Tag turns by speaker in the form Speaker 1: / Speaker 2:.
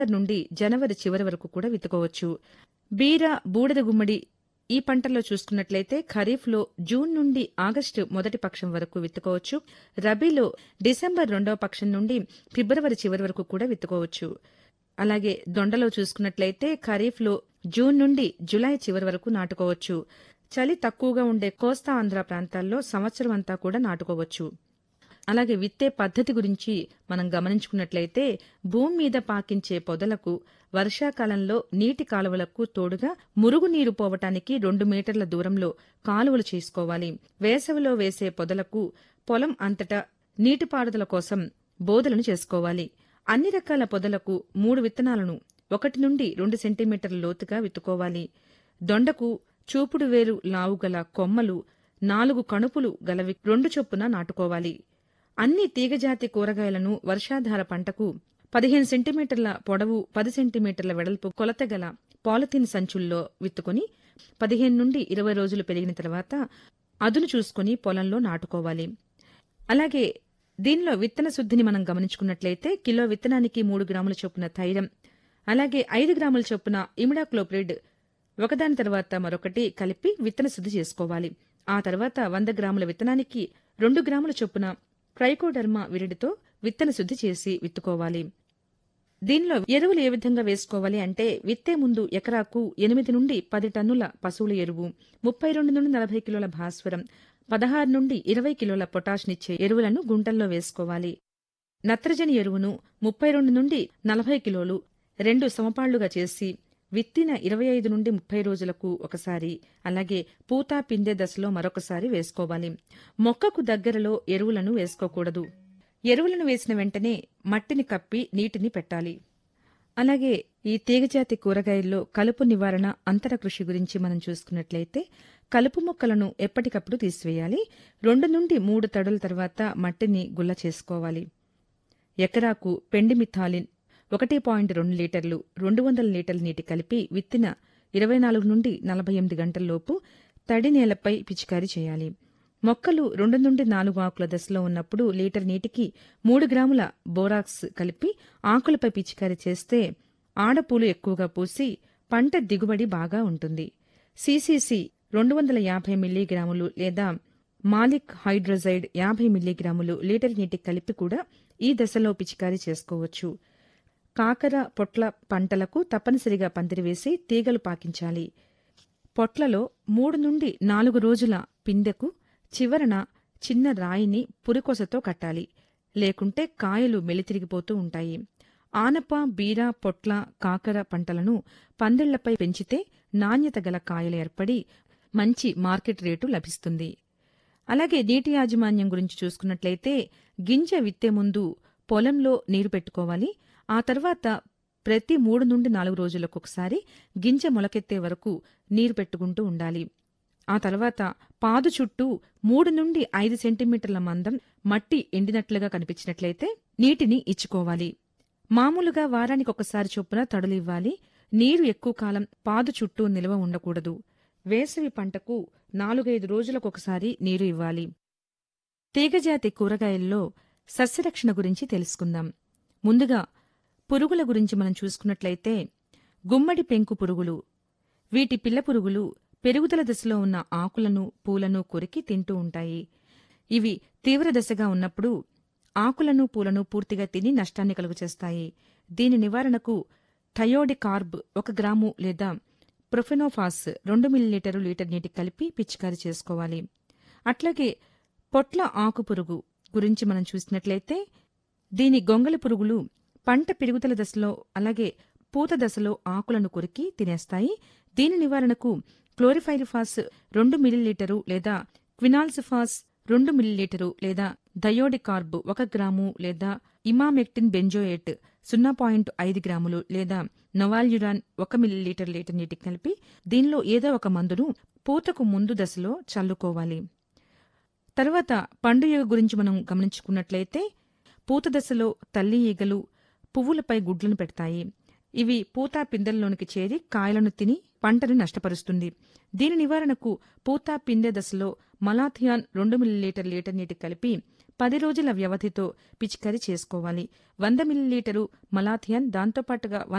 Speaker 1: నుండి జనవరి చివరి వరకు కూడా విత్తుకోవచ్చు బీర బూడిద గుమ్మడి ఈ పంటల్లో చూసుకున్నట్లయితే ఖరీఫ్లో జూన్ నుండి ఆగస్టు మొదటి పక్షం వరకు విత్తుకోవచ్చు రబీలో డిసెంబర్ రెండవ పక్షం నుండి ఫిబ్రవరి చివరి వరకు కూడా విత్తుకోవచ్చు అలాగే దొండలో చూసుకున్నట్లయితే ఖరీఫ్లో జూన్ నుండి జులై చివరి వరకు నాటుకోవచ్చు చలి తక్కువగా ఉండే కోస్తా ఆంధ్ర ప్రాంతాల్లో సంవత్సరం అంతా కూడా నాటుకోవచ్చు అలాగే విత్తే పద్ధతి గురించి మనం గమనించుకున్నట్లయితే భూమి మీద పాకించే పొదలకు వర్షాకాలంలో నీటి కాలువలకు తోడుగా మురుగునీరు పోవటానికి రెండు మీటర్ల దూరంలో కాలువలు చేసుకోవాలి వేసవిలో వేసే పొదలకు పొలం అంతటా నీటిపారుదల కోసం బోదలను చేసుకోవాలి అన్ని రకాల పొదలకు మూడు విత్తనాలను ఒకటి నుండి రెండు సెంటీమీటర్ల లోతుగా విత్తుకోవాలి దొండకు చూపుడు వేరు లావుగల కొమ్మలు నాలుగు కణుపులు గలవి రెండు చొప్పున నాటుకోవాలి అన్ని తీగజాతి కూరగాయలను వర్షాధార పంటకు పదిహేను సెంటీమీటర్ల పొడవు పది సెంటీమీటర్ల వెడల్పు కొలత గల పాలిథిన్ సంచుల్లో విత్తుకొని పదిహేను నుండి ఇరవై రోజులు పెరిగిన తర్వాత అదును చూసుకుని పొలంలో నాటుకోవాలి అలాగే దీనిలో విత్తన శుద్ధిని మనం గమనించుకున్నట్లయితే కిలో విత్తనానికి మూడు గ్రాముల చొప్పున థైరం అలాగే ఐదు గ్రాముల చొప్పున ఇమిడాక్లోప్రిడ్ ఒకదాని తర్వాత మరొకటి కలిపి విత్తన శుద్ధి చేసుకోవాలి ఆ తర్వాత వంద గ్రాముల విత్తనానికి రెండు గ్రాముల చొప్పున ట్రైకోడర్మా విరిడితో విత్తన శుద్ధి చేసి విత్తుకోవాలి దీనిలో ఎరువులు ఏ విధంగా వేసుకోవాలి అంటే విత్తే ముందు ఎకరాకు ఎనిమిది నుండి పది టన్నుల పశువుల ఎరువు ముప్పై రెండు నుండి నలభై కిలోల భాస్వరం పదహారు నుండి ఇరవై కిలోల పొటాష్నిచ్చే ఎరువులను గుంటల్లో వేసుకోవాలి నత్రజని ఎరువును ముప్పై రెండు నుండి నలభై కిలోలు రెండు సమపాళ్లుగా చేసి విత్తిన ఇరవై ఐదు నుండి ముప్పై రోజులకు ఒకసారి అలాగే పూత పిందె దశలో మరొకసారి వేసుకోవాలి మొక్కకు దగ్గరలో ఎరువులను వేసుకోకూడదు ఎరువులను వేసిన వెంటనే మట్టిని కప్పి నీటిని పెట్టాలి అలాగే ఈ తీగజాతి కూరగాయల్లో కలుపు నివారణ అంతర కృషి గురించి మనం చూసుకున్నట్లయితే కలుపు మొక్కలను ఎప్పటికప్పుడు తీసివేయాలి రెండు నుండి మూడు తడుల తర్వాత మట్టిని గుల్ల చేసుకోవాలి ఎకరాకు పెండిమిథాలిన్ ఒకటి పాయింట్ రెండు లీటర్లు రెండు వందల లీటర్ల నీటి కలిపి విత్తిన ఇరవై నాలుగు నుండి నలభై ఎనిమిది గంటల్లోపు తడి నేలపై పిచికారీ చేయాలి మొక్కలు రెండు నుండి నాలుగు ఆకుల దశలో ఉన్నప్పుడు లీటర్ నీటికి మూడు గ్రాముల బోరాక్స్ కలిపి ఆకులపై పిచికారీ చేస్తే ఆడపూలు ఎక్కువగా పూసి పంట దిగుబడి బాగా ఉంటుంది సీసీసీ రెండు వందల యాభై మిల్లీగ్రాములు లేదా మాలిక్ హైడ్రోజైడ్ యాభై మిల్లీగ్రాములు లీటర్ నీటికి కలిపి కూడా ఈ దశలో పిచికారీ చేసుకోవచ్చు కాకర పొట్ల పంటలకు తప్పనిసరిగా పందిరివేసి తీగలు పాకించాలి పొట్లలో మూడు నుండి నాలుగు రోజుల పిందెకు చివరన చిన్న రాయిని పురికొసతో కట్టాలి లేకుంటే కాయలు మెలితిరిగిపోతూ ఉంటాయి ఆనప బీర పొట్ల కాకర పంటలను పందిళ్లపై పెంచితే నాణ్యత గల కాయలు ఏర్పడి మంచి మార్కెట్ రేటు లభిస్తుంది అలాగే నీటి యాజమాన్యం గురించి చూసుకున్నట్లయితే గింజ విత్తే ముందు పొలంలో నీరు పెట్టుకోవాలి ఆ తర్వాత ప్రతి మూడు నుండి నాలుగు రోజులకు ఒకసారి గింజ మొలకెత్తే వరకు నీరు పెట్టుకుంటూ ఉండాలి ఆ తర్వాత పాదు చుట్టూ మూడు నుండి ఐదు సెంటీమీటర్ల మందం మట్టి ఎండినట్లుగా కనిపించినట్లయితే నీటిని ఇచ్చుకోవాలి మామూలుగా వారానికి ఒకసారి చొప్పున తడులు ఇవ్వాలి నీరు ఎక్కువ కాలం పాదు చుట్టూ నిల్వ ఉండకూడదు వేసవి పంటకు నాలుగైదు రోజులకొకసారి నీరు ఇవ్వాలి తీగజాతి కూరగాయల్లో సస్యరక్షణ గురించి తెలుసుకుందాం ముందుగా పురుగుల గురించి మనం చూసుకున్నట్లయితే గుమ్మడి పెంకు పురుగులు వీటి పిల్ల పురుగులు పెరుగుదల దశలో ఉన్న ఆకులను పూలను కొరికి తింటూ ఉంటాయి ఇవి తీవ్ర దశగా ఉన్నప్పుడు ఆకులను పూలను పూర్తిగా తిని నష్టాన్ని కలుగచేస్తాయి దీని నివారణకు థయోడికార్బ్ ఒక గ్రాము లేదా ప్రొఫెనోఫాస్ రెండు మిల్లీలీటరు లీటర్ నీటికి కలిపి పిచికారీ చేసుకోవాలి అట్లాగే పొట్ల ఆకు పురుగు గురించి మనం చూసినట్లయితే దీని గొంగలి పురుగులు పంట పెరుగుదల దశలో అలాగే పూత దశలో ఆకులను కొరికి తినేస్తాయి దీని నివారణకు క్లోరిఫైరిఫాస్ రెండు మిల్లీలీటరు లేదా క్వినాల్సిఫాస్ రెండు మిల్లీలీటరు లేదా థయోడికార్బ్ ఒక గ్రాము లేదా ఇమామెక్టిన్ బెంజోయేట్ సున్నా పాయింట్ ఐదు గ్రాములు లేదా నొవాల్యురాన్ ఒక మిల్లీలీటర్ లీటర్ నీటికి కలిపి దీనిలో ఏదో ఒక మందును పూతకు ముందు దశలో చల్లుకోవాలి తర్వాత పండు ఈగ గురించి మనం గమనించుకున్నట్లయితే పూత దశలో తల్లి ఈగలు పువ్వులపై గుడ్లను పెడతాయి ఇవి పూత పిందెల్లోనికి చేరి కాయలను తిని పంటను నష్టపరుస్తుంది దీని నివారణకు పూత పిందె దశలో మలాథియాన్ రెండు మిల్లీలీటర్ లీటర్ నీటికి కలిపి పది రోజుల వ్యవధితో పిచికారీ చేసుకోవాలి వంద మిల్లీలీటరు మలాథియన్ దాంతోపాటుగా